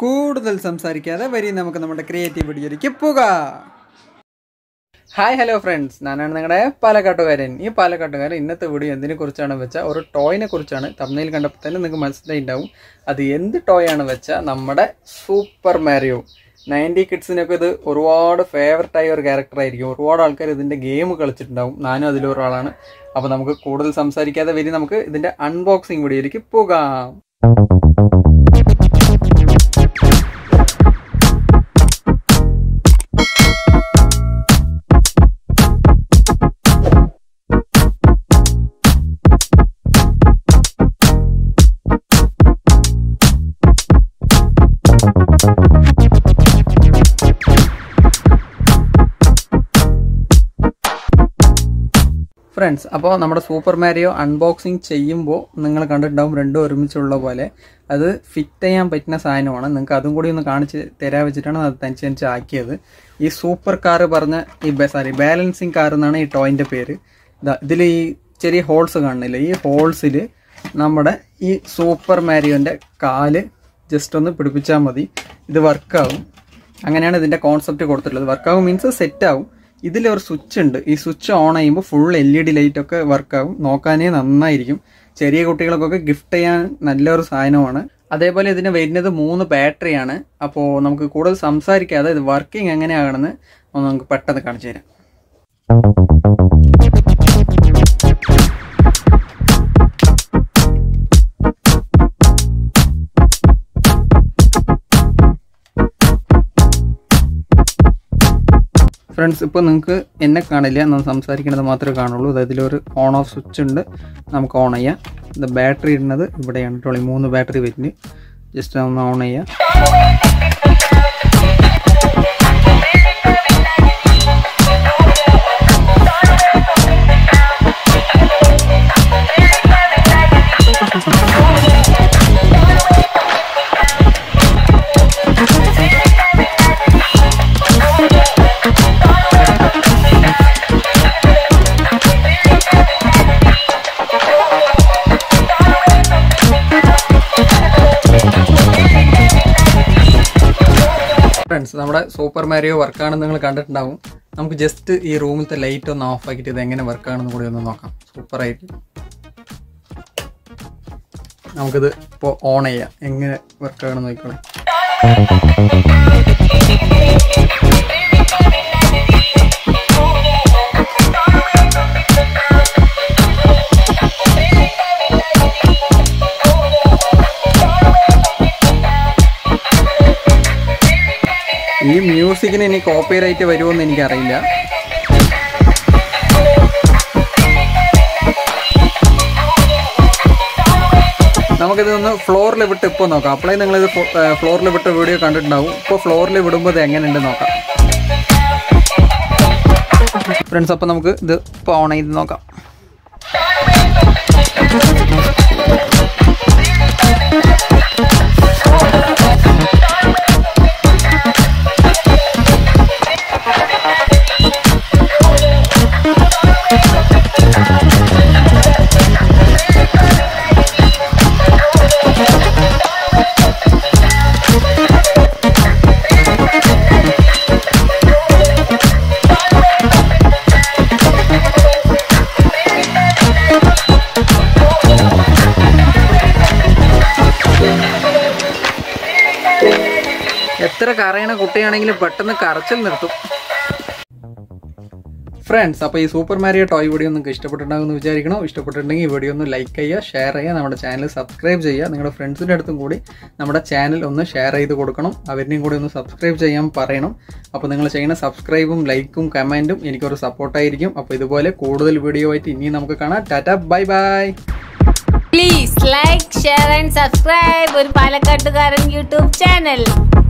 കൂടുതൽ സംസാരിക്കാതെ വരി നമുക്ക് നമ്മുടെ ക്രിയേറ്റീവ് വീഡിയോയിലേക്ക് പോകാം ഹായ് ഹലോ ഫ്രണ്ട്സ് ഞാനാണ് നിങ്ങളുടെ പാലക്കാട്ടുകാരൻ ഈ പാലക്കാട്ടുകാരൻ ഇന്നത്തെ വീഡിയോ എന്തിനെ കുറിച്ചാണ് വെച്ചാൽ ഒരു ടോയിനെ കുറിച്ചാണ് തമ്മിൽ കണ്ടപ്പോൾ തന്നെ നിങ്ങൾക്ക് മനസ്സിലായിട്ടുണ്ടാവും അത് എന്ത് ടോയ് ആണ് വെച്ചാൽ നമ്മുടെ സൂപ്പർ മാരിയോ നയൻറ്റി കിഡ്സിനൊക്കെ ഇത് ഒരുപാട് ഫേവററ്റ് ആയ ഒരു ക്യാരക്ടർ ആയിരിക്കും ഒരുപാട് ആൾക്കാർ ഇതിൻ്റെ ഗെയിം കളിച്ചിട്ടുണ്ടാവും ഞാനും അതിലൊരാളാണ് അപ്പോൾ നമുക്ക് കൂടുതൽ സംസാരിക്കാതെ വരി നമുക്ക് ഇതിൻ്റെ അൺബോക്സിങ് വീഡിയോയിലേക്ക് പോകാം ഫ്രണ്ട്സ് അപ്പോൾ നമ്മുടെ സൂപ്പർ മാരിയോ അൺബോക്സിങ് ചെയ്യുമ്പോൾ നിങ്ങൾ കണ്ടിട്ടുണ്ടാവും രണ്ടും ഒരുമിച്ചുള്ള പോലെ അത് ഫിറ്റ് ചെയ്യാൻ പറ്റുന്ന സാധനമാണ് നിങ്ങൾക്ക് അതും കൂടി ഒന്ന് കാണിച്ച് തരാൻ വെച്ചിട്ടാണ് അത് തനിച്ചനുസരിച്ച് ആക്കിയത് ഈ സൂപ്പർ കാർ പറഞ്ഞ ഈ സോറി ബാലൻസിങ് കാർ എന്നാണ് ഈ ടോയിൻ്റെ പേര് ഇതിൽ ഈ ചെറിയ ഹോൾസ് കാണുന്നില്ല ഈ ഹോൾസിൽ നമ്മുടെ ഈ സൂപ്പർ മാരിയോൻ്റെ കാല് ജസ്റ്റ് ഒന്ന് പിടിപ്പിച്ചാൽ മതി ഇത് വർക്കാവും അങ്ങനെയാണ് ഇതിൻ്റെ കോൺസെപ്റ്റ് കൊടുത്തിട്ടുള്ളത് വർക്കാവും മീൻസ് സെറ്റ് ആവും ഇതിലൊരു സ്വിച്ച് ഉണ്ട് ഈ സ്വിച്ച് ഓൺ ചെയ്യുമ്പോൾ full L E D light ഒക്കെ വർക്കാവും നോക്കാനേ നന്നായിരിക്കും ചെറിയ കുട്ടികൾക്കൊക്കെ ഗിഫ്റ്റ് ചെയ്യാൻ നല്ലൊരു സാധനമാണ് അതേപോലെ ഇതിന് വരുന്നത് മൂന്ന് ബാറ്ററിയാണ് അപ്പോൾ നമുക്ക് കൂടുതൽ സംസാരിക്കാതെ ഇത് വർക്കിംഗ് എങ്ങനെയാകണമെന്ന് ഒന്ന് നമുക്ക് പെട്ടെന്ന് കാണിച്ചു തരാം ഫ്രണ്ട്സ് ഇപ്പോൾ നിങ്ങൾക്ക് എന്നെ കാണില്ല ഞാൻ സംസാരിക്കുന്നത് മാത്രമേ കാണുള്ളൂ അതായത് ഇതിലൊരു ഓൺ ഓഫ് സ്വിച്ച് ഉണ്ട് നമുക്ക് ഓൺ ചെയ്യാം ഇത് ബാറ്ററി ഇടുന്നത് ഇവിടെയാണ് കേട്ടോ ഈ മൂന്ന് ബാറ്ററി വരുന്നത് ജസ്റ്റ് ഒന്ന് ഓൺ ചെയ്യാം ഫ്രണ്ട്സ് നമ്മുടെ സൂപ്പർ മാരിയോ വർക്കാണെന്ന് നിങ്ങൾ കണ്ടിട്ടുണ്ടാവും നമുക്ക് ജസ്റ്റ് ഈ റൂമിലത്തെ ലൈറ്റ് ഒന്ന് ഓഫ് ആക്കിയിട്ട് ഇത് എങ്ങനെ വർക്കാണെന്ന് കൂടി ഒന്ന് നോക്കാം സൂപ്പർ ആയിട്ട് നമുക്കിത് ഇപ്പോൾ ഓൺ ചെയ്യാം എങ്ങനെ വർക്കാണെന്ന് നോക്കിക്കോളെ ഈ മ്യൂസിക്കിന് ഇനി കോപ്പി റൈറ്റ് വരുമോന്ന് എനിക്കറിയില്ല നമുക്കിത് ഒന്ന് ഫ്ലോറിൽ വിട്ട് ഇപ്പോൾ നോക്കാം അപ്പോഴേ നിങ്ങളിത് ഫ്ലോറിൽ വിട്ട് വീഡിയോ കണ്ടിട്ടുണ്ടാവും ഇപ്പോൾ ഫ്ലോറിൽ വിടുമ്പോൾ ഇത് എങ്ങനെയുണ്ട് നോക്കാം ഫ്രണ്ട്സ് അപ്പോൾ നമുക്ക് ഇത് ഇപ്പോൾ ഓൺ ചെയ്ത് നോക്കാം എത്ര കരയണ കുട്ടിയാണെങ്കിലും പെട്ടെന്ന് കരച്ചിൽ നിർത്തും ഫ്രണ്ട്സ് അപ്പോൾ ഈ സൂപ്പർ മാരിയോ ടോയ് വീഡിയോ നിങ്ങൾക്ക് ഇഷ്ടപ്പെട്ടിട്ടുണ്ടാകുമെന്ന് വിചാരിക്കണം ഇഷ്ടപ്പെട്ടിട്ടുണ്ടെങ്കിൽ ഈ വീഡിയോ ഒന്ന് ലൈക്ക് ചെയ്യുക ഷെയർ ചെയ്യുക നമ്മുടെ ചാനൽ സബ്സ്ക്രൈബ് ചെയ്യുക നിങ്ങളുടെ ഫ്രണ്ട്സിൻ്റെ അടുത്തും കൂടി നമ്മുടെ ചാനൽ ഒന്ന് ഷെയർ ചെയ്ത് കൊടുക്കണം അവരിനെയും കൂടി ഒന്ന് സബ്സ്ക്രൈബ് ചെയ്യാൻ പറയണം അപ്പോൾ നിങ്ങൾ ചെയ്യുന്ന സബ്സ്ക്രൈബും ലൈക്കും കമൻറ്റും എനിക്കൊരു സപ്പോർട്ടായിരിക്കും അപ്പോൾ ഇതുപോലെ കൂടുതൽ വീഡിയോ ആയിട്ട് ഇനിയും നമുക്ക് കാണാം tata bye bye please like share and subscribe ഒരു പാലക്കാട്ടുകാരൻ യൂട്യൂബ് ചാനൽ